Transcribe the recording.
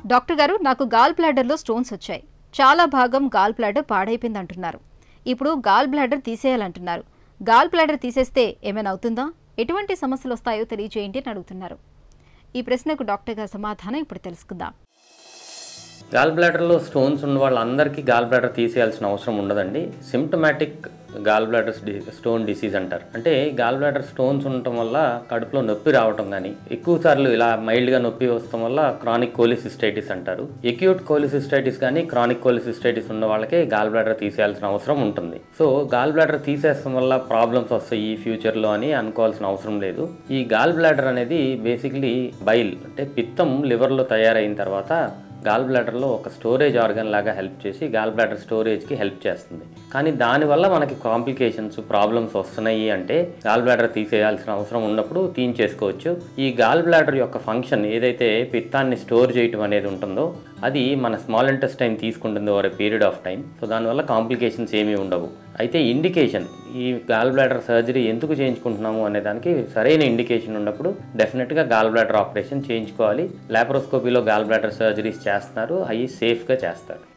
doctor గారు నాకు gall బ్లాడర్లో stones వచ్చాయి చాలా భాగం గాల్ బ్లాడర్ పాడైపోయింది అంటున్నారు ఇప్పుడు గాల్ బ్లాడర్ తీసేయాలంటున్నారు గాల్ బ్లాడర్ తీసేస్తే ఏమైనా అవుతుందా ఎటువంటి సమస్యలు వస్తాయో తెలియజేయండి అని అడుగుతున్నారు ఈ ప్రశ్నకు డాక్టర్ గారి సమాధానం ఇప్పుడు తెలుసుకుందాం గాల్ బ్లాడర్లో స్టోన్స్ ఉన్న వాళ్ళందరికీ గాల్ బ్లాడర్ తీసేయాల్సిన అవసరం ఉండదండి symptomatic gall bladder stone disease అంటారు అంటే గాల్ బ్లాడర్ స్టోన్స్ ఉండటం వల్ల కడుపులో నొప్పి రావటం కానీ ఎక్కువ సార్లు ఇలా మైల్డ్గా నొప్పి వస్తాం వల్ల క్రానిక్ కోలిసిస్టైటిస్ అంటారు ఎక్యూట్ కోలిసిస్టైటిస్ కానీ క్రానిక్ కోలిసిస్టైటిస్ ఉన్న వాళ్ళకే గాల్ బ్లాడర్ తీసేయాల్సిన అవసరం ఉంటుంది సో గాల్ బ్లాడర్ తీసేస్తాం వల్ల ప్రాబ్లమ్స్ వస్తాయి ఈ ఫ్యూచర్లో అని అనుకోవాల్సిన అవసరం లేదు ఈ గాల్ బ్లాడర్ అనేది బేసిక్లీ బైల్ అంటే పిత్తం లివర్లో తయారైన తర్వాత గాల్ బ్లాడర్లో ఒక స్టోరేజ్ ఆర్గన్ లాగా హెల్ప్ చేసి గాల్ బ్లాడర్ స్టోరేజ్కి హెల్ప్ చేస్తుంది కానీ దానివల్ల మనకి కాంప్లికేషన్స్ ప్రాబ్లమ్స్ వస్తున్నాయి అంటే గాల్ బ్లాడర్ తీసేయాల్సిన అవసరం ఉన్నప్పుడు తీయించేసుకోవచ్చు ఈ గాల్ బ్లాడర్ యొక్క ఫంక్షన్ ఏదైతే పిత్తాన్ని స్టోర్ చేయటం అనేది ఉంటుందో అది మన స్మాల్ ఇంటెస్టైన్ తీసుకుంటుంది over period of time so దానివల్ల కాంప్లికేషన్స్ ఏమీ ఉండవు అయితే ఇండికేషన్ ఈ గాల్ బ్లాడర్ సర్జరీ ఎందుకు చేయించుకుంటున్నాము అనే దానికి సరైన ఇండికేషన్ ఉన్నప్పుడు డెఫినెట్గా గాల్ బ్లాడర్ ఆపరేషన్ చేయించుకోవాలి లాప్రోస్కోపీలో గాల్ బ్లాడర్ సర్జరీస్ చేస్తున్నారు అవి సేఫ్గా చేస్తారు